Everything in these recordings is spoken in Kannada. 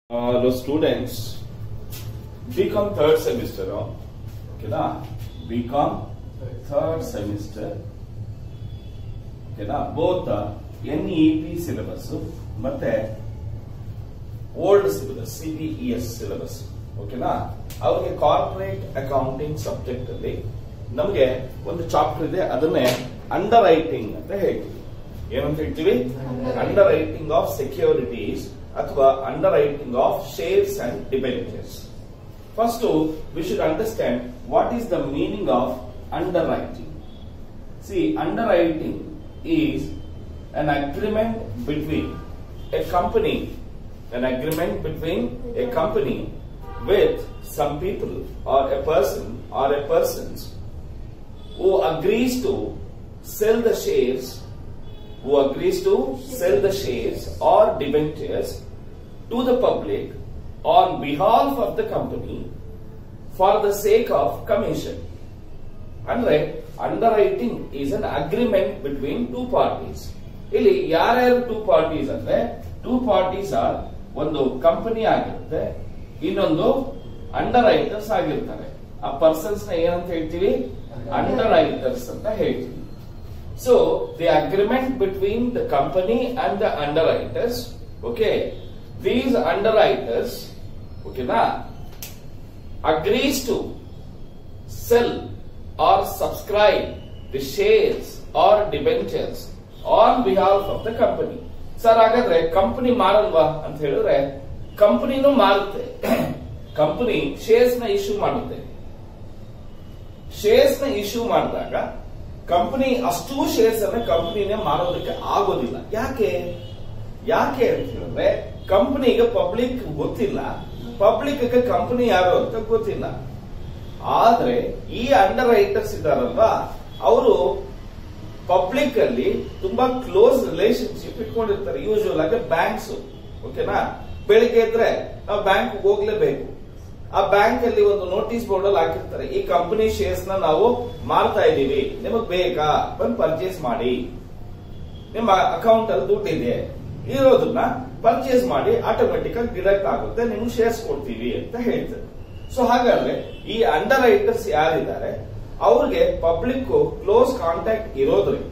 Hello students B com third semester ಓಕೆನಾ ಬಿ ಕಾಮ್ ಥರ್ಡ್ ಸೆಮಿಸ್ಟರ್ ಓಕೆನಾ both N E P syllabus ಮತ್ತೆ ಓಲ್ಡ್ ಸಿಲೆಬಸ್ ಸಿಬಿಇಎಸ್ ಸಿಲೆಬಸ್ ಓಕೆನಾ ಅವ್ರಿಗೆ ಕಾರ್ಪೊರೇಟ್ ಅಕೌಂಟಿಂಗ್ ಸಬ್ಜೆಕ್ಟ್ ಅಲ್ಲಿ ನಮಗೆ ಒಂದು ಚಾಪ್ಟರ್ ಇದೆ ಅದನ್ನೇ ಅಂಡರ್ ರೈಟಿಂಗ್ ಅಂತ ಹೇಳ್ತೀವಿ ಏನಂತ ಹೇಳ್ತೀವಿ ಅಂಡರ್ ರೈಟಿಂಗ್ ಆಫ್ ಸೆಕ್ಯೂರಿಟೀಸ್ ಅಥವಾ underwriting of shares and debentures first we should understand what is the meaning of underwriting see underwriting is an agreement between a company an agreement between a company with some people or a person or a persons who agrees to sell the shares who agrees to sell the shares or debentures to the public on behalf of the company for the sake of commission ಅಂದ್ರೆ underwriting is an agreement between two parties ಇಲ್ಲಿ ಯಾರ್ಯಾರು ಟೂ ಪಾರ್ಟೀಸ್ ಅಂದ್ರೆ ಟೂ ಪಾರ್ಟೀಸ್ ಆರ್ ಒಂದು ಕಂಪನಿ ಆಗಿರುತ್ತೆ ಇನ್ನೊಂದು ಅಂಡರ್ ರೈಟರ್ಸ್ ಆಗಿರ್ತಾರೆ ಆ ಪರ್ಸನ್ಸ್ ನ ಏನಂತ ಹೇಳ್ತೀವಿ ಅಂಡರ್ ರೈಟರ್ಸ್ ಅಂತ ಹೇಳ್ತೀವಿ so the agreement between the company and the underwriters okay these underwriters ಓಕೆನಾ agrees to sell or subscribe the shares or debentures on behalf of the company. Sir ಹಾಗಾದ್ರೆ ಕಂಪನಿ ಮಾರಲ್ವಾ ಅಂತ ಹೇಳಿದ್ರೆ ಕಂಪನಿನೂ ಮಾರುತ್ತೆ ಕಂಪನಿ ಶೇರ್ಸ್ ನ ಇಶ್ಯೂ ಮಾಡುತ್ತೆ ಶೇರ್ಸ್ ನ ಇಶ್ಯೂ ಮಾಡಿದಾಗ ಕಂಪನಿ ಅಷ್ಟು ಶೇರ್ಸ್ ಅನ್ನ ಕಂಪನಿನೇ ಮಾರೋದಕ್ಕೆ ಆಗೋದಿಲ್ಲ ಯಾಕೆ ಯಾಕೆ ಅಂತ ಹೇಳಿದ್ರೆ ಕಂಪನಿಗೆ ಪಬ್ಲಿಕ್ ಗೊತ್ತಿಲ್ಲ ಪಬ್ಲಿಕ್ ಕಂಪನಿ ಯಾರು ಅಂತ ಗೊತ್ತಿಲ್ಲ ಆದ್ರೆ ಈ ಅಂಡರ್ ರೈಟರ್ಸ್ ಇದಾರಲ್ವಾ ಅವರು ಪಬ್ಲಿಕ್ ಅಲ್ಲಿ ತುಂಬಾ ಕ್ಲೋಸ್ ರಿಲೇಶನ್ಶಿಪ್ ಇಟ್ಕೊಂಡಿರ್ತಾರೆ ಯೂಶುವಲ್ ಆಗಿ ಬ್ಯಾಂಕ್ಸ್ ಓಕೆನಾ ಬೆಳಿಗ್ಗೆ ಇದ್ರೆ ನಾವು ಬ್ಯಾಂಕ್ ಹೋಗ್ಲೇಬೇಕು ಆ ಬ್ಯಾಂಕ್ ಅಲ್ಲಿ ಒಂದು ನೋಟಿಸ್ ಬೋರ್ಡ್ ಅಲ್ಲಿ ಹಾಕಿರ್ತಾರೆ ಈ ಕಂಪನಿ ಶೇರ್ಸ್ ನ ನಾವು ಮಾರ್ತಾ ಇದೀವಿ ನಿಮಗ್ ಬೇಕಾ ಬಂದು ಪರ್ಚೇಸ್ ಮಾಡಿ ನಿಮ್ಮ ಅಕೌಂಟ್ ಅಲ್ಲಿ ದುಡ್ಡಿದೆ ಇರೋದನ್ನ ಪರ್ಚೇಸ್ ಮಾಡಿ ಆಟೋಮೆಟಿಕ್ ಆಗಿ ಡಿಡಕ್ಟ್ ಆಗುತ್ತೆ ನಿಮ್ಗೆ ಶೇರ್ಸ್ ಕೊಡ್ತೀವಿ ಅಂತ ಹೇಳ್ತಾರೆ ಸೊ ಹಾಗಾದ್ರೆ ಈ ಅಂಡರ್ ರೈಟರ್ಸ್ ಯಾರಿದ್ದಾರೆ ಅವ್ರಿಗೆ ಪಬ್ಲಿಕ್ ಕ್ಲೋಸ್ ಕಾಂಟ್ಯಾಕ್ಟ್ ಇರೋದ್ರಿಂದ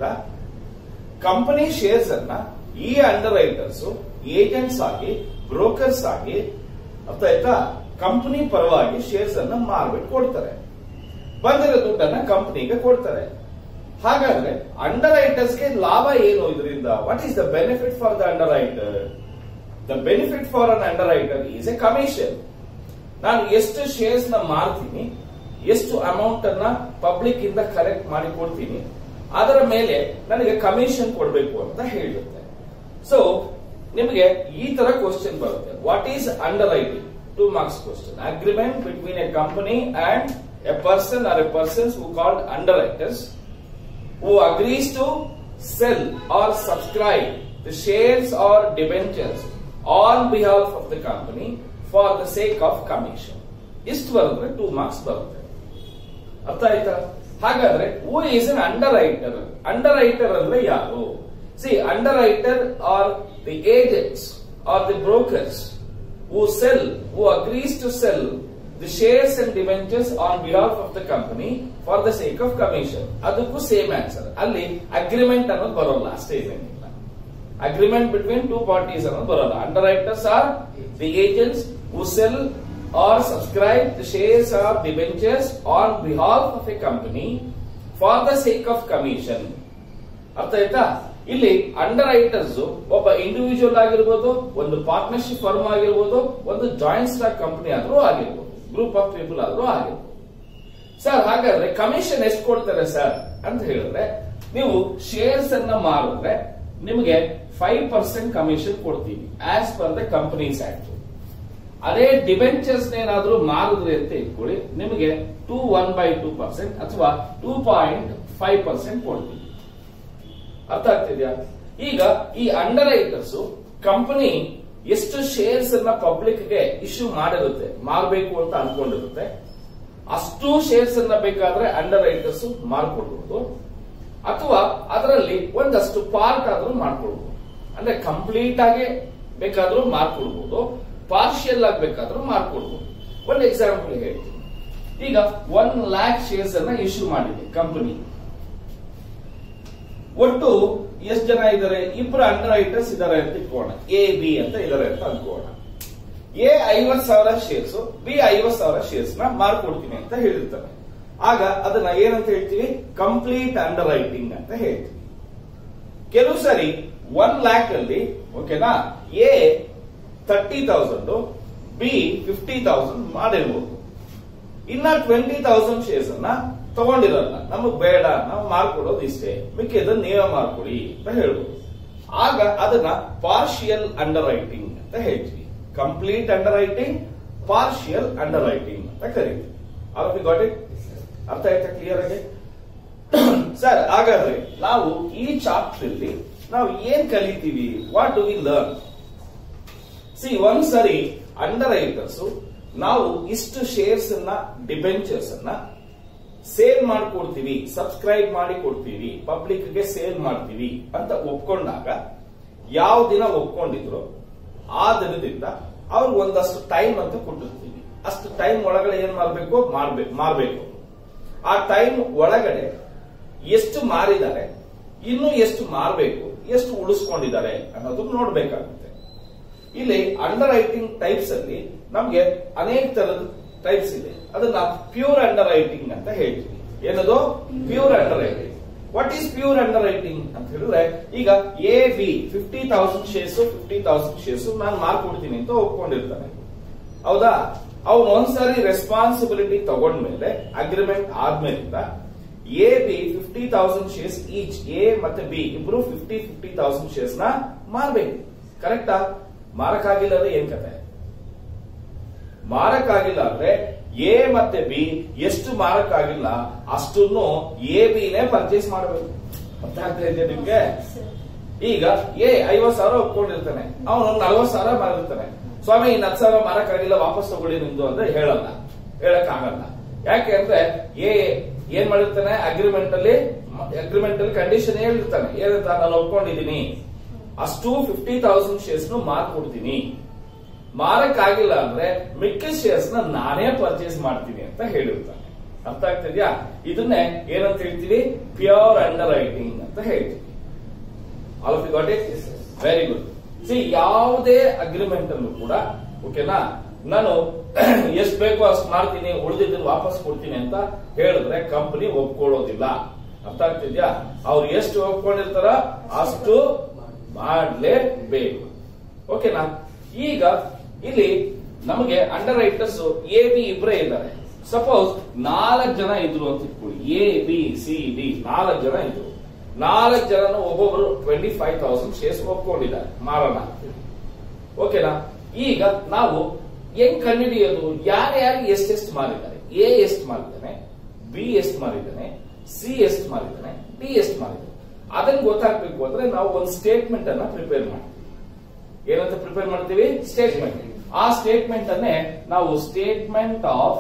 ಕಂಪನಿ ಶೇರ್ಸ್ ಅನ್ನ ಈ ಅಂಡರ್ ರೈಟರ್ಸ್ ಏಜೆಂಟ್ಸ್ ಆಗಿ ಬ್ರೋಕರ್ಸ್ ಆಗಿ ಅರ್ಥ ಆಯ್ತಾ ಕಂಪನಿ ಪರವಾಗಿ ಶೇರ್ಸ್ ಅನ್ನ ಮಾರ್ಬಿಟ್ಟು ಕೊಡ್ತಾರೆ ಬಂದಿರೋ ದುಡ್ಡನ್ನ ಕಂಪನಿಗೆ ಕೊಡ್ತಾರೆ ಹಾಗಾದ್ರೆ ಅಂಡರ್ ರೈಟರ್ಸ್ಗೆ ಲಾಭ ಏನು ಇದರಿಂದ what is the benefit for the underwriter the benefit for an underwriter is a commission ನಾನು ಎಷ್ಟು ಶೇರ್ಸ್ ನ ಮಾರ್ತೀನಿ ಎಷ್ಟು ಅಮೌಂಟ್ ಅನ್ನ ಪಬ್ಲಿಕ್ ಇಂದ ಕಲೆಕ್ಟ್ ಮಾಡಿ ಕೊಡ್ತೀನಿ ಅದರ ಮೇಲೆ ನನಗೆ ಕಮಿಷನ್ ಕೊಡಬೇಕು ಅಂತ ಹೇಳುತ್ತೆ ಸೊ ನಿಮಗೆ ಈ ತರ ಕ್ವಶನ್ ಬರುತ್ತೆ what is underwriting two marks question agreement between a company and a person or a persons who called underwriters who agrees to sell or subscribe the shares or debentures on behalf of the company for the sake of commission. ಇಷ್ಟು ಬರೆದ್ರೆ ಟೂ ಮಾರ್ಕ್ಸ್ ಬರುತ್ತೆ ಅರ್ಥ ಆಯ್ತಾ ಹಾಗಾದ್ರೆ who is an underwriter underwriter ಅಂದ್ರೆ ಯಾರು see underwriter are the agents are the brokers who sell who agrees to sell the shares and debentures on behalf of the company for the sake of commission ಅದಕ್ಕೂ ಸೇಮ್ ಆನ್ಸರ್ ಅಲ್ಲಿ ಅಗ್ರಿಮೆಂಟ್ ಅನ್ನೋದು ಬರೋಲ್ಲ ಅಷ್ಟೇ ಇಲ್ಲ ಅಗ್ರಿಮೆಂಟ್ ಬಿಟ್ವೀನ್ ಟೂ ಪಾರ್ಟೀಸ್ ಅನ್ನೋದು ಬರೋಲ್ಲ underwriters are the agents who sell or subscribe the shares or debentures on behalf of a company for the sake of commission ಅರ್ಥ ಆಯ್ತಾ ಇಲ್ಲಿ ಅಂಡರ್ ರೈಟರ್ಸ್ ಒಬ್ಬ ಇಂಡಿವಿಜುವಲ್ ಆಗಿರ್ಬೋದು ಒಂದು ಪಾರ್ಟ್ನರ್ಶಿಪ್ ಫರ್ಮ್ ಆಗಿರ್ಬೋದು ಒಂದು ಜಾಯಿಂಟ್ ಸ್ಟಾಕ್ ಕಂಪನಿ ಆದ್ರೂ ಆಗಿರ್ಬೋದು ಗ್ರೂಪ್ ಆಫ್ ಪೀಪಲ್ ಆದ್ರೂ ಆಗಿರ್ಬೋದು ಸರ್ ಹಾಗಾದ್ರೆ ಕಮಿಷನ್ ಎಷ್ಟು ಕೊಡ್ತಾರೆ ಸರ್ ಅಂತ ಹೇಳಿದ್ರೆ ನೀವು ಶೇರ್ಸ್ ಅನ್ನ ಮಾರಿದ್ರೆ ನಿಮಗೆ ಫೈವ್ ಪರ್ಸೆಂಟ್ ಕಮಿಷನ್ ಕೊಡ್ತೀವಿ as per the companies act ಅದೇ ಡಿಬೆಂಚರ್ಸ್ ಏನಾದ್ರೂ ಮಾರಿದ್ರಿ ಅಂತ ಇಟ್ಕೊಳ್ಳಿ ನಿಮಗೆ two one by two percent ಅಥವಾ ಟೂ ಪಾಯಿಂಟ್ ಫೈವ್ ಪರ್ಸೆಂಟ್ ಕೊಡ್ತೀವಿ ಅರ್ಥ ಆಗ್ತಿದ್ಯಾ ಈಗ ಈ ಅಂಡರ್ ರೈಟರ್ಸ್ ಕಂಪನಿ ಎಷ್ಟು ಶೇರ್ಸ್ ಅನ್ನ ಪಬ್ಲಿಕ್ ಗೆ ಇಶ್ಯೂ ಮಾಡಿರುತ್ತೆ ಮಾರಬೇಕು ಅಂತ ಅನ್ಕೊಂಡಿರುತ್ತೆ ಅಷ್ಟು ಶೇರ್ಸ್ ಅನ್ನ ಬೇಕಾದ್ರೆ ಅಂಡರ್ ರೈಟರ್ಸ್ ಮಾರ್ಕೊಡ್ಬಹುದು ಅಥವಾ ಅದರಲ್ಲಿ ಒಂದಷ್ಟು ಪಾರ್ಟ್ ಆದ್ರೂ ಮಾಡ್ಕೊಳ್ಬಹುದು ಅಂದ್ರೆ ಕಂಪ್ಲೀಟ್ ಆಗಿ ಬೇಕಾದ್ರೂ ಮಾರ್ಕೊಡ್ಬಹುದು ಪಾರ್ಷಿಯಲ್ ಆಗ್ಬೇಕಾದ್ರೂ ಮಾಡ್ಕೊಡ್ಬೋದು ಒಂದು ಎಕ್ಸಾಂಪಲ್ ಹೇಳ್ತೀನಿ ಈಗ ಒನ್ ಲ್ಯಾಕ್ ಶೇರ್ಸ್ ಅನ್ನ ಇಶ್ಯೂ ಮಾಡಿದೆ ಕಂಪನಿ ಒಟ್ಟು ಎಷ್ಟು ಜನ ಇದ್ದಾರೆ ಇಬ್ಬರು ಅಂಡರ್ ರೈಟರ್ಸ್ ಇದ್ದಾರೆ ಅಂತ ಇಟ್ಕೋಣ ಎ ಬಿ ಅಂತ ಇದ್ದಾರೆ ಅಂತ ಅನ್ಕೋಣ ಎ ಐವತ್ ಸಾವಿರ ಶೇರ್ಸ್ ಬಿ ಐವತ್ ಸಾವಿರ ಶೇರ್ಸ್ ನ ಮಾರ್ಕೊಡ್ತೀನಿ ಅಂತ ಹೇಳಿರ್ತಾರೆ ಆಗ ಅದನ್ನ ಏನಂತ ಹೇಳ್ತೀವಿ ಕಂಪ್ಲೀಟ್ ಅಂಡರ್ ರೈಟಿಂಗ್ ಅಂತ ಹೇಳ್ತೀವಿ ಕೆಲವು ಸರಿ ಒನ್ ಲ್ಯಾಕ್ ಅಲ್ಲಿ ಓಕೆನಾ A thirty thousand B fifty thousand ಮಾಡಿರ್ಬೋದು ಇನ್ನ ಟ್ವೆಂಟಿ ತೌಸಂಡ್ ಶೇರ್ಸ್ ಅನ್ನ ತಗೊಂಡಿರಲ್ಲ ನಮಗ್ ಬೇಡ ನಾವು ಮಾಡ್ಕೊಡೋದು ಇಷ್ಟೇ ಮಿಕ್ಕಿದ ನೀವೇ ಮಾಡ್ಕೊಡಿ ಅಂತ ಹೇಳ್ಬೋದು ಆಗ ಅದನ್ನ ಪಾರ್ಷಿಯಲ್ ಅಂಡರ್ ರೈಟಿಂಗ್ ಅಂತ ಹೇಳ್ತೀವಿ complete underwriting partial underwriting ಅಂತ ಕರಿತೀವಿ ಆಲ್ ಗಾಟ್ ಇಟ್ ಅರ್ಥ ಆಯ್ತಾ ಕ್ಲಿಯರ್ ಆಗಿ ಸರ್ ಹಾಗಾದ್ರೆ ನಾವು ಈ ಚಾಪ್ಟರ್ ಅಲ್ಲಿ ನಾವು ಏನ್ ಕಲಿತೀವಿ what do we learn see ಒಂದ್ಸರಿ ಅಂಡರ್ ರೈಟರ್ಸ್ ನಾವು ಇಷ್ಟು ಶೇರ್ಸ್ ಅನ್ನ ಡಿಬೆಂಚರ್ಸ್ ಅನ್ನ ಸೇಲ್ ಮಾಡ್ಕೊಡ್ತೀವಿ ಸಬ್ಸ್ಕ್ರೈಬ್ ಮಾಡಿ ಕೊಡ್ತೀವಿ ಪಬ್ಲಿಕ್ ಗೆ ಸೇಲ್ ಮಾಡ್ತೀವಿ ಅಂತ ಒಪ್ಕೊಂಡಾಗ ಯಾವ ದಿನ ಒಪ್ಕೊಂಡಿದ್ರು ಆ ದಿನದಿಂದ ಅವ್ರಿಗೆ ಒಂದಷ್ಟು ಟೈಮ್ ಅಂತ ಕೊಟ್ಟಿರ್ತೀವಿ ಅಷ್ಟು ಟೈಮ್ ಒಳಗಡೆ ಏನ್ ಮಾಡ್ಬೇಕು ಮಾಡ್ಬೇಕು ಮಾರ್ಬೇಕು ಆ ಟೈಮ್ ಒಳಗಡೆ ಎಷ್ಟು ಮಾರಿದ್ದಾರೆ ಇನ್ನು ಎಷ್ಟು ಮಾರಬೇಕು ಎಷ್ಟು ಉಳಿಸ್ಕೊಂಡಿದ್ದಾರೆ ಅನ್ನೋದು ನೋಡ್ಬೇಕಾಗುತ್ತೆ ಇಲ್ಲಿ ಅಂಡರ್ ರೈಟಿಂಗ್ ಟೈಪ್ಸ್ ಅಲ್ಲಿ ನಮ್ಗೆ ಅನೇಕ ತರದ ಟೈಪ್ಸ್ ಇದೆ ಅದನ್ನ ಪ್ಯೂರ್ ಅಂಡರ್ ರೈಟಿಂಗ್ ಅಂತ ಹೇಳ್ತೀವಿ ಏನದು pure underwriting what is pure underwriting ಅಂತ ಹೇಳಿದ್ರೆ ಈಗ A B fifty thousand shares fifty thousand shares ನಾನು ಮಾರ್ಕೊಡ್ತೀನಿ ಅಂತ ಒಪ್ಕೊಂಡಿರ್ತಾನೆ ಹೌದಾ ಅವನು ಒಂದ್ಸರಿ ರೆಸ್ಪಾನ್ಸಿಬಿಲಿಟಿ ತಗೊಂಡ್ಮೇಲೆ ಅಗ್ರಿಮೆಂಟ್ ಆದ್ಮೇಲಿಂದ A B fifty thousand shares each A ಮತ್ತೆ ಬಿ ಇಬ್ರು ಫಿಫ್ಟಿ ಫಿಫ್ಟಿ ತೌಸಂಡ್ ಶೇರ್ಸ್ ನ ಮಾರ್ಬೇಕು ಕರೆಕ್ಟಾ ಮಾರಕ್ಕಾಗಿಲ್ಲ ಅಂದ್ರೆ ಏನ್ ಕತೆ ಮಾರಕ್ಕಾಗಿಲ್ಲ ಅಂದ್ರೆ ಎ ಮತ್ತೆ ಬಿ ಎಷ್ಟು ಮಾರಕ್ಕಾಗಿಲ್ಲ ಅಷ್ಟನ್ನು ಎ ಬಿನೇ ಪರ್ಚೇಸ್ ಮಾಡಬೇಕು ಅರ್ಥ ಆಗ್ತಾ ಇದೆಯಾ ನಿಮ್ಗೆ ಈಗ ಎ ಐವತ್ ಸಾವಿರ ಒಪ್ಕೊಂಡಿರ್ತಾನೆ ಅವನು ನಲ್ವತ್ ಸಾವಿರ ಮಾರಿರ್ತಾನೆ ಸ್ವಾಮಿ ಇನ್ ಹತ್ತು ಸಾವಿರ ಮಾರಕ್ಕಾಗಿಲ್ಲ ವಾಪಸ್ ತಗೊಳ್ಳಿ ನಿಮ್ದು ಅಂದ್ರೆ ಹೇಳಲ್ಲ ಹೇಳಕ್ ಆಗಲ್ಲ ಯಾಕೆ ಅಂದ್ರೆ ಎ ಏನ್ ಮಾಡಿರ್ತಾನೆ ಅಗ್ರಿಮೆಂಟ್ ಅಲ್ಲಿ ಅಗ್ರಿಮೆಂಟ್ ಅಲ್ಲಿ ಕಂಡೀಷನ್ ಹೇಳಿರ್ತಾನೆ ಏನಂತ ನಾನು ಒಪ್ಕೊಂಡಿದ್ದೀನಿ ಅಷ್ಟು ಫಿಫ್ಟಿ ತೌಸಂಡ್ ಶೇರ್ಸ್ ಮಾರ್ಕ್ ಕೊಡ್ತೀನಿ ಮಾರಕ್ಕಾಗಿಲ್ಲ ಅಂದ್ರೆ ಮಿಕ್ಕ ಶೇರ್ಸ್ ನ ನಾನೇ ಪರ್ಚೇಸ್ ಮಾಡ್ತೀನಿ ಅಂತ ಹೇಳಿರ್ತಾನೆ ಅರ್ಥ ಆಗ್ತಿದ್ಯಾ ಇದನ್ನೇ ಏನಂತ ಹೇಳ್ತೀವಿ ಪ್ಯೂರ್ ಅಂಡರ್ ರೈಟಿಂಗ್ ಅಂತ ಹೇಳ್ತೀವಿ all of you got it very good see ಯಾವುದೇ ಅಗ್ರಿಮೆಂಟ್ ಅಲ್ಲೂ ಕೂಡ ಓಕೆನಾ ನಾನು ಎಷ್ಟು ಬೇಕೋ ಅಷ್ಟು ಮಾಡ್ತೀನಿ ಉಳಿದಿದ್ದನ್ನು ವಾಪಸ್ ಕೊಡ್ತೀನಿ ಅಂತ ಹೇಳಿದ್ರೆ ಕಂಪನಿ ಒಪ್ಕೊಳ್ಳೋದಿಲ್ಲ ಅರ್ಥ ಆಗ್ತಿದ್ಯಾ ಅವ್ರು ಎಷ್ಟು ಒಪ್ಕೊಂಡಿರ್ತಾರ ಅಷ್ಟು ಮಾಡ್ಲೇಬೇಕು ಓಕೆನಾ ಈಗ ಇಲ್ಲಿ ನಮಗೆ ಅಂಡರ್ ರೈಟರ್ಸ್ ಎ ಬಿ ಇಬ್ಬರೇ ಇದ್ದಾರೆ ಸಪೋಸ್ ನಾಲ್ಕು ಜನ ಇದ್ರು ಅಂತ ಇಟ್ಕೊಳ್ಳಿ ಎ ಬಿ ಸಿ ಡಿ ನಾಲ್ಕು ಜನ ಇದ್ರು ನಾಲ್ಕು ಜನನು ಒಬ್ಬೊಬ್ರು ಟ್ವೆಂಟಿ ಫೈವ್ ತೌಸಂಡ್ ಶೇರ್ಸ್ ಒಪ್ಕೊಂಡಿದ್ದಾರೆ ಮಾರೋಣ ಓಕೆನಾ ಈಗ ನಾವು ಹೆಂಗ್ ಕಂಡುಹಿಡಿಯೋದು ಯಾರ್ಯಾರು ಎಷ್ಟೆಷ್ಟು ಮಾರಿದ್ದಾರೆ ಎ ಎಷ್ಟು ಮಾರಿದ್ದಾನೆ ಬಿ ಎಷ್ಟು ಮಾರಿದ್ದಾನೆ ಸಿ ಎಷ್ಟು ಮಾರಿದ್ದಾನೆ ಡಿ ಎಷ್ಟು ಮಾರಿದ್ದಾನೆ ಅದನ್ನ ಗೊತ್ತಾಗ್ಬೇಕು ಅಂದ್ರೆ ನಾವು ಒಂದು ಸ್ಟೇಟ್ಮೆಂಟ್ ಅನ್ನ ಪ್ರಿಪೇರ್ ಮಾಡ್ತೀವಿ ಏನಂತ ಪ್ರಿಪೇರ್ ಮಾಡ್ತೀವಿ ಸ್ಟೇಟ್ಮೆಂಟ್ ಆ ಸ್ಟೇಟ್ಮೆಂಟ್ ಅನ್ನೇ ನಾವು ಸ್ಟೇಟ್ಮೆಂಟ್ ಆಫ್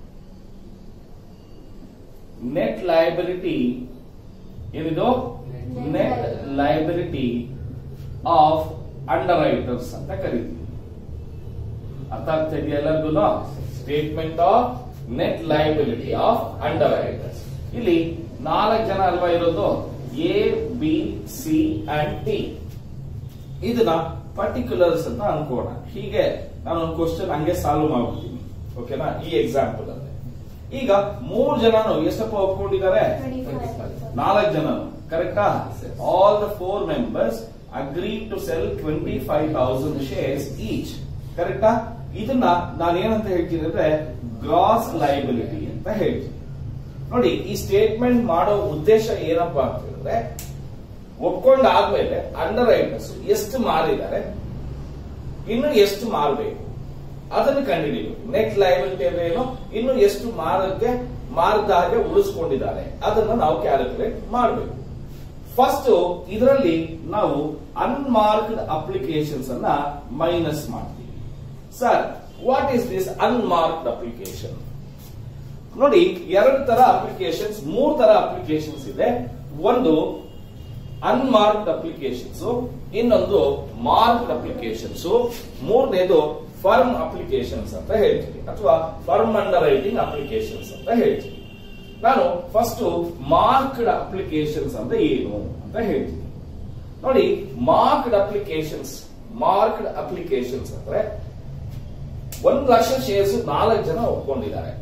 ನೆಟ್ ಲಯಬಿಲಿಟಿ ಏನಿದು net liability of underwriters ಅಂತ ಕರಿತೀವಿ ಅರ್ಥ ಆಗ್ತಾ ಇದೆಯಾ ಎಲ್ಲರಿಗೂ statement of net liability of underwriters ಇಲ್ಲಿ ನಾಲ್ಕು ಜನ ಅಲ್ವಾ ಇರೋದು A B C and D ಇದನ್ನ ಪರ್ಟಿಕ್ಯುಲರ್ಸ್ ಅಂತ ಅನ್ಕೋಣ ಹೀಗೆ ನಾನು ಒಂದು ಕ್ವಶನ್ ಹಂಗೆ ಸಾಲ್ವ್ ಮಾಡ್ಬಿಡ್ತೀನಿ ಓಕೆನಾ ಈ ಎಕ್ಸಾಂಪಲ್ ಅಲ್ಲಿ ಈಗ ಮೂರ್ ಜನನು ಎಷ್ಟಪ್ಪ ಒಪ್ಕೊಂಡಿದ್ದಾರೆ ನಾಲ್ಕು ಜನನು ಕರೆಕ್ಟಾ all the four members agree to sell twenty five thousand shares each ಕರೆಕ್ಟಾ ಇದನ್ನ ನಾನು ಏನಂತ ಹೇಳ್ತೀನಿ ಅಂದ್ರೆ ಗ್ರಾಸ್ ಲೈಬಿಲಿಟಿ ಅಂತ ಹೇಳ್ತೀನಿ ನೋಡಿ ಈ ಸ್ಟೇಟ್ಮೆಂಟ್ ಮಾಡೋ ಉದ್ದೇಶ ಏನಪ್ಪಾ ಅಂತ ಹೇಳಿದ್ರೆ ಒಪ್ಕೊಂಡಾದ್ಮೇಲೆ ಅಂಡರ್ ರೈಟರ್ಸ್ ಎಷ್ಟು ಮಾರಿದ್ದಾರೆ ಇನ್ನು ಎಷ್ಟು ಮಾರಬೇಕು ಅದನ್ನು ಕಂಡುಹಿಡಿಯಬೇಕು ನೆಟ್ ಲೈಬಿಲಿಟಿ ಅಂದ್ರೆ ಏನು ಇನ್ನು ಎಷ್ಟು ಮಾರಕ್ಕೆ ಮಾರದ ಹಾಗೆ ಉಳಿಸ್ಕೊಂಡಿದ್ದಾರೆ ಅದನ್ನ ನಾವು ಕ್ಯಾಲ್ಕುಲೇಟ್ ಮಾಡಬೇಕು ಫಸ್ಟ್ ಇದರಲ್ಲಿ ನಾವು ಅನ್ಮಾರ್ಕ್ಡ್ ಅಪ್ಲಿಕೇಶನ್ಸ್ ಅನ್ನ ಮೈನಸ್ ಮಾಡ್ತೀವಿ sir what is this unmarked application ನೋಡಿ ಎರಡು ತರ ಅಪ್ಲಿಕೇಶನ್ಸ್ ಮೂರ್ ತರ ಅಪ್ಲಿಕೇಶನ್ಸ್ ಇದೆ ಒಂದು ಅನ್ಮಾರ್ಕ್ಡ್ ಅಪ್ಲಿಕೇಶನ್ಸ್ ಇನ್ನೊಂದು ಮಾರ್ಕ್ಡ್ ಅಪ್ಲಿಕೇಶನ್ಸ್ ಮೂರನೇದು ಫರ್ಮ್ ಅಪ್ಲಿಕೇಶನ್ಸ್ ಅಂತ ಹೇಳ್ತೀವಿ ಅಥವಾ ಫರ್ಮ್ ಅಂಡರ್ ರೈಟಿಂಗ್ ಅಪ್ಲಿಕೇಶನ್ಸ್ ಅಂತ ಹೇಳ್ತೀವಿ ನಾನು ಫಸ್ಟ್ ಮಾರ್ಕ್ಡ್ ಅಪ್ಲಿಕೇಶನ್ಸ್ ಅಂದ್ರೆ ಏನು ಅಂತ ಹೇಳ್ತೀನಿ ನೋಡಿ ಮಾರ್ಕ್ಡ್ ಅಪ್ಲಿಕೇಶನ್ಸ್ ಮಾರ್ಕ್ಡ್ ಅಪ್ಲಿಕೇಶನ್ಸ್ ಅಂದ್ರೆ ಒಂದು ಲಕ್ಷ ಶೇರ್ಸ್ ನಾಲ್ಕು ಜನ ಒಪ್ಕೊಂಡಿದ್ದಾರೆ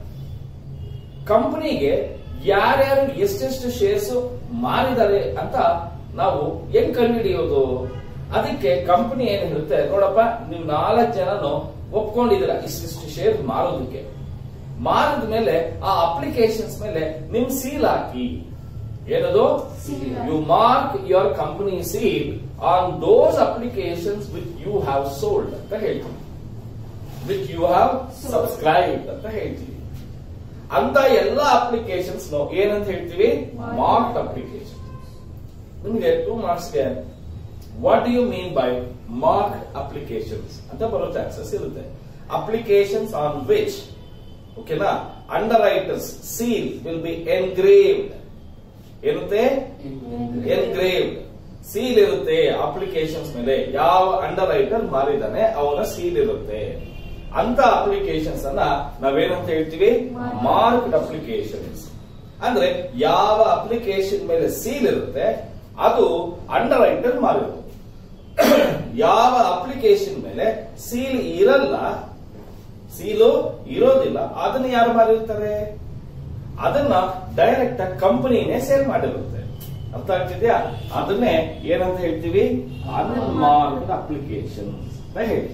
ಕಂಪನಿಗೆ ಯಾರ್ಯಾರು ಎಷ್ಟೆಷ್ಟು ಶೇರ್ಸ್ ಮಾರಿದ್ದಾರೆ ಅಂತ ನಾವು ಹೆಂಗ್ ಕಂಡುಹಿಡಿಯೋದು ಅದಕ್ಕೆ ಕಂಪನಿ ಏನ್ ಹೇಳುತ್ತೆ ನೋಡಪ್ಪ ನೀವು ನಾಲ್ಕು ಜನನು ಒಪ್ಕೊಂಡಿದ್ದೀರಾ ಇಷ್ಟಿಷ್ಟು ಶೇರ್ ಮಾರೋದಕ್ಕೆ ಮಾರಿದ ಮೇಲೆ ಆ ಅಪ್ಲಿಕೇಶನ್ಸ್ ಮೇಲೆ ನಿಮ್ ಸೀಲ್ ಹಾಕಿ ಏನದು Seal. You mark your company seal on those applications with you have sold ಅಂತ ಹೇಳ್ತೀವಿ with you have Sold. Subscribe ಅಂತ ಹೇಳ್ತೀವಿ ಅಂತ ಎಲ್ಲ ಅಪ್ಲಿಕೇಶನ್ಸ್ ಏನಂತ ಹೇಳ್ತೀವಿ Marked. ಮಾರ್ಕ್ಡ್ ಅಪ್ಲಿಕೇಶನ್ ನಿಮಗೆ ಟೂ ಮಾರ್ಕ್ಸ್ಗೆ what you mean by marked applications ಅಂತ ಬರೋ ಚಾನ್ಸಸ್ ಇರುತ್ತೆ ಅಪ್ಲಿಕೇಶನ್ಸ್ ಆನ್ ವಿಚ್ ಓಕೆನಾ underwriters seal will be engraved ಇರುತ್ತೆ ಎನ್ಗ್ರೇವ್ಡ್ ಸೀಲ್ ಇರುತ್ತೆ ಅಪ್ಲಿಕೇಶನ್ಸ್ ಮೇಲೆ ಯಾವ ಅಂಡರ್ ರೈಟರ್ ಮಾರಿದಾನೆ ಅವನ ಸೀಲ್ ಇರುತ್ತೆ ಅಂತ ಅಪ್ಲಿಕೇಶನ್ಸ್ ಅನ್ನ ನಾವೇನಂತ ಹೇಳ್ತೀವಿ Marked. ಮಾರ್ಕ್ಡ್ ಅಪ್ಲಿಕೇಶನ್ಸ್ ಅಂದ್ರೆ ಯಾವ ಅಪ್ಲಿಕೇಶನ್ ಮೇಲೆ ಸೀಲ್ ಇರುತ್ತೆ ಅದು ಅಂಡರ್ ರೈಟರ್ ಮಾರಿರೋದು ಯಾವ ಅಪ್ಲಿಕೇಶನ್ ಮೇಲೆ ಸೀಲ್ ಇರಲ್ಲ ಸೀಲು ಇರೋದಿಲ್ಲ ಅದನ್ನ ಯಾರು ಮಾರಿರ್ತಾರೆ ಅದನ್ನ ಡೈರೆಕ್ಟ್ ಆಗಿ ಕಂಪನಿನೇ ಸೇಲ್ ಮಾಡಿರುತ್ತೆ ಅರ್ಥ ಆಗ್ತಿದ್ಯಾ ಅದನ್ನೇ ಏನಂತ ಹೇಳ್ತೀವಿ ಅನ್ಮಾರ್ಕ್ಡ್ ಅಪ್ಲಿಕೇಶನ್ ಅಂತ ಹೇಳ್ತೀವಿ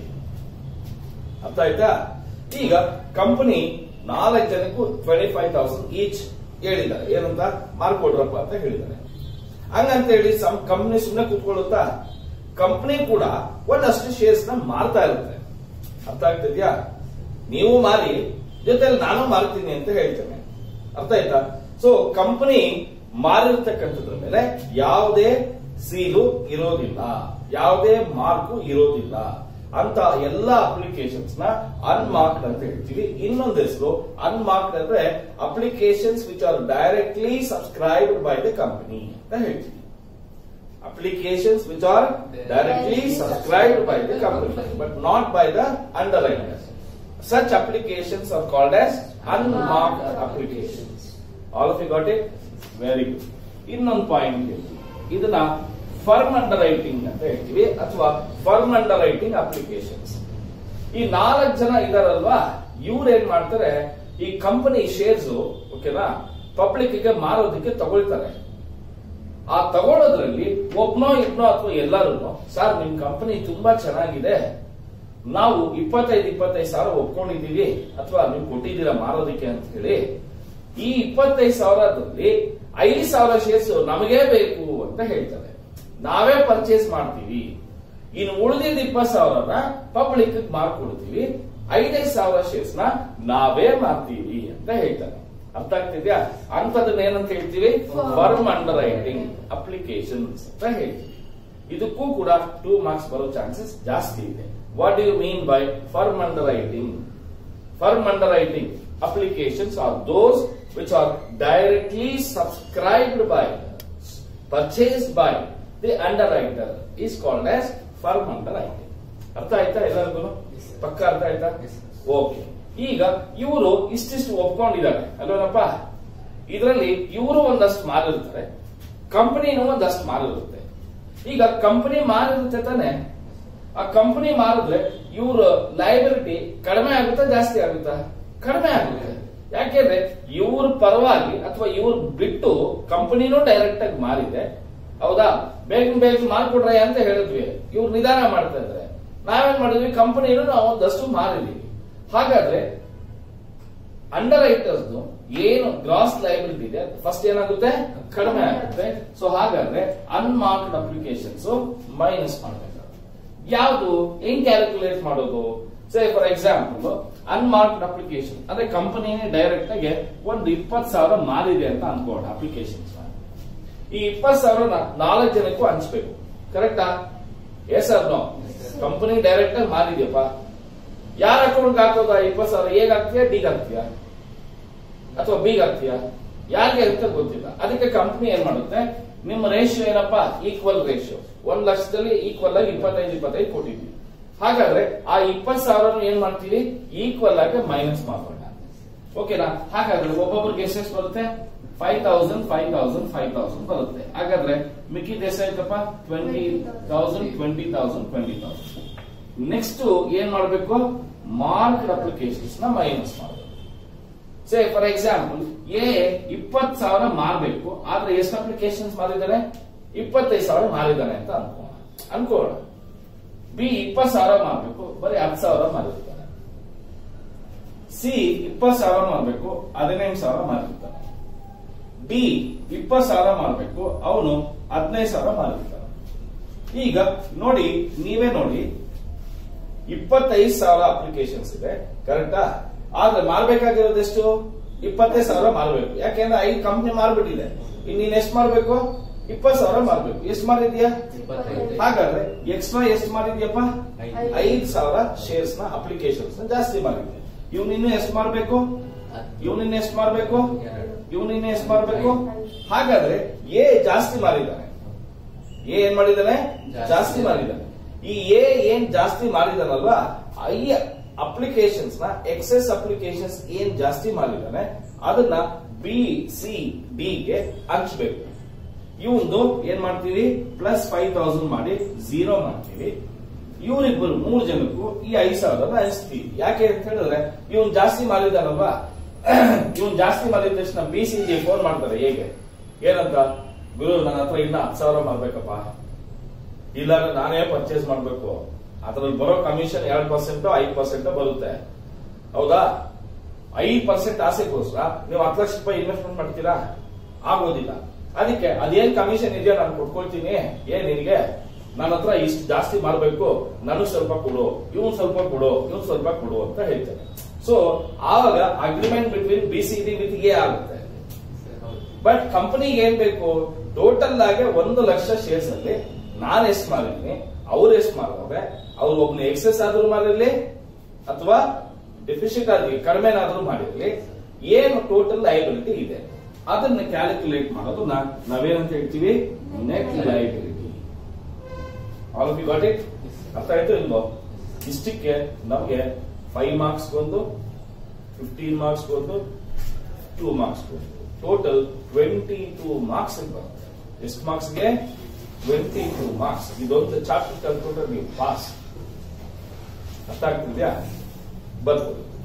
ಅರ್ಥ ಆಯ್ತಾ ಈಗ ಕಂಪನಿ ನಾಲ್ಕು ಜನಕ್ಕೂ ಟ್ವೆಂಟಿ ಫೈವ್ ತೌಸಂಡ್ ಈಚ್ ಹೇಳಿದ್ದಾರೆ ಏನಂತ ಮಾರ್ಕೊಡ್ರಪ್ಪ ಅಂತ ಹೇಳಿದ್ದಾರೆ ಹಂಗಂತ ಹೇಳಿ ಸಮ್ ಕಂಪನಿ ಸುಮ್ಮನೆ ಕೂತ್ಕೊಳ್ಳುತ್ತಾ ಕಂಪನಿ ಕೂಡ ಒಂದಷ್ಟು ಶೇರ್ಸ್ ನ ಮಾರ್ತಾ ಇರುತ್ತೆ ಅರ್ಥ ಆಗ್ತಿದ್ಯಾ ನೀವು ಮಾರಿ ಜೊತೆಲಿ ನಾನು ಮಾರ್ತೀನಿ ಅಂತ ಹೇಳ್ತೇನೆ ಅರ್ಥ ಆಯ್ತಾ ಸೊ ಕಂಪನಿ ಮಾರಿರ್ತಕ್ಕಂಥದ್ರ ಮೇಲೆ ಯಾವುದೇ ಸೀಲು ಇರೋದಿಲ್ಲ ಯಾವುದೇ ಮಾರ್ಕು ಇರೋದಿಲ್ಲ ಅಂತ ಎಲ್ಲ ಅಪ್ಲಿಕೇಶನ್ಸ್ ನ ಅನ್ಮಾರ್ಕ್ಡ್ ಅಂತ ಹೇಳ್ತೀವಿ ಇನ್ನೊಂದು ಹೆಸರು ಅನ್ಮಾರ್ಕ್ಡ್ ಅಂದ್ರೆ applications which are directly subscribed by the company ಅಂತ ಹೇಳ್ತೀವಿ applications which are directly subscribed by the company but not by the underwriters. Such applications are called as unmarked applications. All of you got it? Very good. ಇನ್ನೊಂದು ಪಾಯಿಂಟ್ ಹೇಳ್ತೀವಿ ಇದನ್ನ ಫರ್ಮ್ ಅಂಡರ್ ರೈಟಿಂಗ್ ಅಂತ ಹೇಳ್ತೀವಿ ಅಥವಾ ಫರ್ಮ್ ಅಂಡರ್ ರೈಟಿಂಗ್ ಅಪ್ಲಿಕೇಶನ್ಸ್ ಈ ನಾಲ್ಕು ಜನ ಇದಾರಲ್ವಾ ಇವ್ರು ಏನ್ ಮಾಡ್ತಾರೆ ಈ ಕಂಪನಿ ಶೇರ್ಸ್ ಓಕೆನಾ ಪಬ್ಲಿಕ್ ಗೆ ಮಾರೋದಕ್ಕೆ ತಗೊಳ್ತಾರೆ ಆ ತಗೊಳ್ಳೋದ್ರಲ್ಲಿ ಒಬ್ನೋ ಇಬ್ನೋ ಅಥವಾ ಎಲ್ಲರೂ ಸರ್ ನಿಮ್ ಕಂಪನಿ ತುಂಬಾ ಚೆನ್ನಾಗಿದೆ ನಾವು ಇಪ್ಪತ್ತೈದು ಇಪ್ಪತ್ತೈದು ಸಾವಿರ ಒಪ್ಕೊಂಡಿದೀವಿ ಅಥವಾ ನೀವು ಕೊಟ್ಟಿದ್ದೀರಾ ಮಾರೋದಕ್ಕೆ ಅಂತ ಹೇಳಿ ಈ ಇಪ್ಪತ್ತೈದು ಸಾವಿರದಲ್ಲಿ ಐದು ಸಾವಿರ ಶೇರ್ಸ್ ನಮಗೇ ಬೇಕು ಅಂತ ಹೇಳ್ತಾರೆ ನಾವೇ ಪರ್ಚೇಸ್ ಮಾಡ್ತೀವಿ ಇನ್ನು ಉಳಿದಿದ್ದ ಇಪ್ಪತ್ತು ಸಾವಿರನ ಪಬ್ಲಿಕ್ ಮಾರ್ಕೊಡ್ತೀವಿ ಐದೈದು ಸಾವಿರ ಶೇರ್ಸ್ ನ ನಾವೇ ಮಾರ್ತೀವಿ ಅಂತ ಹೇಳ್ತಾರೆ ಅರ್ಥ ಆಗ್ತಿದ್ಯಾ ಅಂತದನ್ನ ಏನಂತ ಹೇಳ್ತೀವಿ Firm. Firm underwriting applications ಅಂತ ಹೇಳ್ತೀವಿ ಇದಕ್ಕೂ ಕೂಡ ಟೂ ಮಾರ್ಕ್ಸ್ ಬರೋ ಚಾನ್ಸಸ್ ಜಾಸ್ತಿ ಇದೆ what you mean by firm underwriting firm underwriting applications are those which are directly subscribed by purchase by the underwriter is called as firm underwriting ಅರ್ಥ ಆಯ್ತಾ ಎಲ್ಲರಿಗೂ Yes, sir. ಪಕ್ಕ ಅರ್ಥ ಆಯ್ತಾ Yes, sir. ಓಕೆ ಈಗ ಇವರು ಇಷ್ಟಿಷ್ಟು ಒಪ್ಕೊಂಡಿದ್ದಾರೆ ಅಲ್ವೇನಪ್ಪ ಇದರಲ್ಲಿ ಇವರು ಒಂದಷ್ಟು ಮಾರಿರ್ತಾರೆ ಕಂಪನಿನೂ ಒಂದಷ್ಟು ಮಾರಿರುತ್ತೆ ಈಗ ಕಂಪನಿ ಮಾರಿರುತ್ತೆ ತಾನೆ ಆ ಕಂಪನಿ ಮಾರಿದ್ರೆ ಇವ್ರ ಲಯಬಿಲಿಟಿ ಕಡಿಮೆ ಆಗುತ್ತಾ ಜಾಸ್ತಿ ಆಗುತ್ತಾ ಕಡಿಮೆ ಆಗುತ್ತೆ ಯಾಕೆಂದ್ರೆ ಇವ್ರ ಪರವಾಗಿ ಅಥವಾ ಇವ್ರ ಬಿಟ್ಟು ಕಂಪನಿನೂ ಡೈರೆಕ್ಟ್ ಆಗಿ ಮಾರಿದೆ ಹೌದಾ ಬೇಗ ಬೇಗ ಮಾರ್ಕೊಡ್ರೆ ಅಂತ ಹೇಳಿದ್ವಿ ಇವ್ರು ನಿಧಾನ ಮಾಡ್ತಾ ಇದ್ದಾರೆ ನಾವೇನ್ ಮಾಡಿದ್ವಿ ಕಂಪನಿನೂ ನಾವು ಒಂದಷ್ಟು ಮಾರಿದೀವಿ ಹಾಗಾದ್ರೆ ಅಂಡರ್ ರೈಟರ್ಸ್ ಏನು ಗ್ರಾಸ್ ಲೈಬಿಲಿಟಿ ಇದೆ ಫಸ್ಟ್ ಏನಾಗುತ್ತೆ ಕಡಿಮೆ ಆಗುತ್ತೆ ಸೊ ಹಾಗಾದ್ರೆ ಅನ್ಮಾರ್ಕ್ಡ್ ಅಪ್ಲಿಕೇಶನ್ಸ್ ಮೈನಸ್ ಮಾಡಬೇಕು ಯಾವುದು ಹೆಂಗ್ ಕ್ಯಾಲ್ಕುಲೇಟ್ ಮಾಡೋದು say for example unmarked application ಅಂದ್ರೆ ಕಂಪನಿನೇ ಡೈರೆಕ್ಟ್ ಆಗಿ ಒಂದು ಇಪ್ಪತ್ತು ಸಾವಿರ ಮಾರಿದೆ ಅಂತ ಅನ್ಕೋಣ ಅಪ್ಲಿಕೇಶನ್ಸ್ ಈ ಇಪ್ಪತ್ತು ಸಾವಿರ ನಾಲ್ಕು ಜನಕ್ಕೂ ಹಂಚ್ಬೇಕು ಕರೆಕ್ಟಾ yes sir no company direct ಆಗಿ ಮಾರಿದ್ಯಪ್ಪ ಯಾರ ಅಕೌಂಟ್ ಹಾಕೋದ ಇಪ್ಪತ್ತು ಸಾವಿರ ಹೇಗ್ ಹಾಕ್ತೀಯಾ ಡಿಗ್ ಹಾಕ್ತೀಯಾ ಅಥವಾ ಬಿಗ್ ಹಾಕ್ತೀಯಾ ಯಾರಿಗೆ ಅಂತ ಗೊತ್ತಿಲ್ಲ ಅದಕ್ಕೆ ಕಂಪನಿ ಏನ್ ಮಾಡುತ್ತೆ ನಿಮ್ಮ ರೇಷಿಯೋ ಏನಪ್ಪಾ ಈಕ್ವಲ್ ರೇಷಿಯೋ ಒಂದ್ ಲಕ್ಷದಲ್ಲಿ ಈಕ್ವಲ್ ಆಗಿ ಇಪ್ಪತ್ತೈದು ಇಪ್ಪತ್ತೈದು ಕೊಟ್ಟಿದ್ವಿ ಹಾಗಾದ್ರೆ ಆ ಇಪ್ಪತ್ ಸಾವಿರ ಏನ್ ಮಾಡ್ತೀವಿ ಈಕ್ವಲ್ ಆಗಿ ಮೈನಸ್ ಮಾಡೋಣ ಓಕೆನಾ ಹಾಗಾದ್ರೆ ಒಬ್ಬೊಬ್ರಿಗೆ ಎಷ್ಟೆಷ್ಟು ಬರುತ್ತೆ five thousand five thousand five thousand ಬರುತ್ತೆ ಹಾಗಾದ್ರೆ ಮಿಕ್ಕಿದ ಎಷ್ಟಾಯ್ತಪ್ಪ twenty thousand twenty thousand twenty thousand next ಏನ್ ಮಾಡ್ಬೇಕು ಮಾರ್ಕ್ ಅಪ್ಲಿಕೇಶನ್ಸ್ ನ ಮೈನಸ್ ಮಾಡಬೇಕು ಸೇ ಫಾರ್ ಎಕ್ಸಾಂಪಲ್ ಎ ಇಪ್ಪತ್ ಸಾವಿರ ಮಾರಬೇಕು ಆದ್ರೆ ಎಷ್ಟು ಅಪ್ಲಿಕೇಶನ್ಸ್ ಮಾರಿದ್ದಾನೆ ಇಪ್ಪತ್ತೈದು ಸಾವಿರ ಮಾರಿದ್ದಾನೆ ಅಂತ ಅನ್ಕೋಣ ಅನ್ಕೋಣ ಬಿ ಇಪ್ಪತ್ ಸಾವಿರ ಮಾರಬೇಕು ಬರೀ ಹತ್ತು ಸಾವಿರ ಮಾರಿರ್ತಾನೆ ಸಿ ಇಪ್ಪತ್ ಸಾವಿರ ಮಾರಬೇಕು ಹದಿನೈದು ಸಾವಿರ ಮಾರಿರ್ತಾನೆ ಡಿ ಇಪ್ಪತ್ ಸಾವಿರ ಮಾರಬೇಕು ಅವನು ಹದಿನೈದು ಸಾವಿರ ಮಾರಿರ್ತಾನೆ ಈಗ ನೋಡಿ ನೀವೇ ನೋಡಿ ಇಪ್ಪತ್ತೈದು ಸಾವಿರ ಅಪ್ಲಿಕೇಶನ್ಸ್ ಇದೆ ಕರೆಕ್ಟಾ ಆದ್ರೆ ಮಾರ್ಬೇಕಾಗಿರೋದು ಎಷ್ಟು ಇಪ್ಪತ್ತೈದು ಸಾವಿರ ಮಾರ್ಬೇಕು ಯಾಕೆಂದ್ರೆ ಐದು ಕಂಪ್ನಿ ಮಾರ್ಬಿಟ್ಟಿದೆ ಇನ್ನು ನೀನ್ ಎಷ್ಟು ಮಾರ್ಬೇಕು ಇಪ್ಪತ್ತು ಸಾವಿರ ಮಾರ್ಬೇಕು ಎಷ್ಟು ಮಾರಿದ್ಯಾ ಇಪ್ಪತ್ತೈದು. ಹಾಗಾದ್ರೆ ಎಕ್ಸ್ಟ್ರಾ ಎಷ್ಟು ಮಾರಿದ್ಯಪ್ಪ ಐದು. ಐದು ಸಾವಿರ ಶೇರ್ಸ್ ನ ಅಪ್ಲಿಕೇಶನ್ಸ್ ನ ಜಾಸ್ತಿ ಮಾರಿದ್ಯ ಇವ್ನು ಇನ್ನು ಎಷ್ಟು ಮಾರ್ಬೇಕು ಇವ್ನು ಇನ್ನು ಎಷ್ಟು ಮಾರ್ಬೇಕು ಎರಡು. ಇವ್ನು ಇನ್ನು ಎಷ್ಟು ಮಾರ್ಬೇಕು ಹಾಗಾದ್ರೆ ಎ ಜಾಸ್ತಿ ಮಾರಿದ್ದಾನೆ ಎ ಏನ್ ಮಾಡಿದಾನೆ ಜಾಸ್ತಿ. ಜಾಸ್ತಿ ಮಾರಿದ್ದಾನೆ ಈ ಎ ಏನ್ ಜಾಸ್ತಿ ಮಾರಿದಾನಲ್ವಾ ಐ ಅಪ್ಲಿಕೇಶನ್ಸ್ ನ ಎಕ್ಸೆಸ್ ಅಪ್ಲಿಕೇಶನ್ಸ್ ಏನ್ ಜಾಸ್ತಿ ಮಾಡಿದಾನೆ ಅದನ್ನ ಬಿ ಸಿ ಡಿ ಗೆ ಹಂಚ್ಬೇಕು ಇವಂದು ಏನ್ ಮಾಡ್ತೀವಿ ಪ್ಲಸ್ ಫೈವ್ ತೌಸಂಡ್ ಮಾಡಿ ಝೀರೋ ಮಾಡ್ತೀವಿ ಇವರಿಬ್ಬರು ಮೂರು ಜನಕ್ಕೂ ಈ ಐದ್ ಸಾವಿರ ಹಂಚ್ತೀವಿ ಯಾಕೆ ಅಂತ ಹೇಳಿದ್ರೆ ಇವನ್ ಜಾಸ್ತಿ ಮಾರಿದಾನಲ್ವಾ ಇವನ್ ಜಾಸ್ತಿ ಮಾಡಿದ ತಕ್ಷಣ ಬಿ ಸಿ ಜಿ ಫೋನ್ ಮಾಡ್ತಾರೆ ಹೇಗೆ ಏನಂತ ಗುರು ನನ್ನ ಹತ್ರ ಇನ್ನ ಹತ್ತು ಸಾವಿರ ಮಾಡ್ಬೇಕಪ್ಪ ಇಲ್ಲಾಂದ್ರೆ ನಾನೇ ಪರ್ಚೇಸ್ ಮಾಡ್ಬೇಕು ಅದ್ರಲ್ಲಿ ಬರೋ ಕಮಿಷನ್ ಎರಡ್ ಪರ್ಸೆಂಟ್ ಐದ್ ಪರ್ಸೆಂಟ್ ಬರುತ್ತೆ ಹೌದಾ ಐದ್ ಪರ್ಸೆಂಟ್ ಆಸೆಗೋಸ್ಕರ ನೀವು ಹತ್ತು ಲಕ್ಷ ರೂಪಾಯಿ ಇನ್ವೆಸ್ಟ್ಮೆಂಟ್ ಮಾಡ್ತೀರಾ ಆಗೋದಿಲ್ಲ ಅದಕ್ಕೆ ಅದೇನ್ ಕಮಿಷನ್ ಇದೆಯೋ ನಾನು ಕೊಟ್ಕೊಳ್ತೀನಿ ಏನ್ ನಿನಗೆ ನನ್ನ ಹತ್ರ ಇಷ್ಟು ಜಾಸ್ತಿ ಮಾಡ್ಬೇಕು ನನಗ್ ಸ್ವಲ್ಪ ಕೊಡು ಇವನ್ ಸ್ವಲ್ಪ ಕೊಡು ಇವನ್ ಸ್ವಲ್ಪ ಕೊಡು ಅಂತ ಹೇಳ್ತೇನೆ ಸೊ ಆವಾಗ agreement between B C D with A ಆಗುತ್ತೆ ಬಟ್ ಕಂಪನಿಗೆ ಏನ್ ಬೇಕು ಟೋಟಲ್ ಆಗಿ ಒಂದು ಲಕ್ಷ ಶೇರ್ಸ್ ಅಲ್ಲಿ ನಾನ್ ಎಷ್ಟು ಮಾರಿದ್ದೀನಿ ಅವ್ರು ಎಷ್ಟು ಮಾರಿದ್ರೆ ಅವ್ರು ಒಬ್ನ ಎಕ್ಸೆಸ್ ಆದ್ರೂ ಮಾರಿರ್ಲಿ ಅಥವಾ ಡೆಫಿಸಿಟ್ ಆಗಿ ಕಡಿಮೆನಾದ್ರೂ ಮಾಡಿರ್ಲಿ ಏನು ಟೋಟಲ್ ಲೈಬಿಲಿಟಿ ಇದೆ ಅದನ್ನ ಕ್ಯಾಲ್ಕುಲೇಟ್ ಮಾಡೋದು ನಾ- ನಾವೇನಂತ ಹೇಳ್ತೀವಿ net liability all of you got it ಅರ್ಥ ಆಯ್ತು ಇಲ್ವೋ ಇಷ್ಟಕ್ಕೆ ನಮಗೆ ಫೈವ್ ಮಾರ್ಕ್ಸ್ ಒಂದು ಫಿಫ್ಟೀನ್ ಮಾರ್ಕ್ಸ್ ಒಂದು two marks total twenty two marks ಬರುತ್ತೆ ಎಷ್ಟು ಮಾರ್ಕ್ಸ್ಗೆ ಟ್ವೆಂಟಿ ಟೂ ಮಾರ್ಕ್ಸ್ ಇದೊಂದು ಚಾಪ್ಟರ್ ಕಲ್ತ್ಕೊಂಡ್ರೆ ನೀವು ಪಾಸ್ ಅರ್ಥ ಆಗ್ತಿದ್ಯಾ ಬರ್ಬೋದು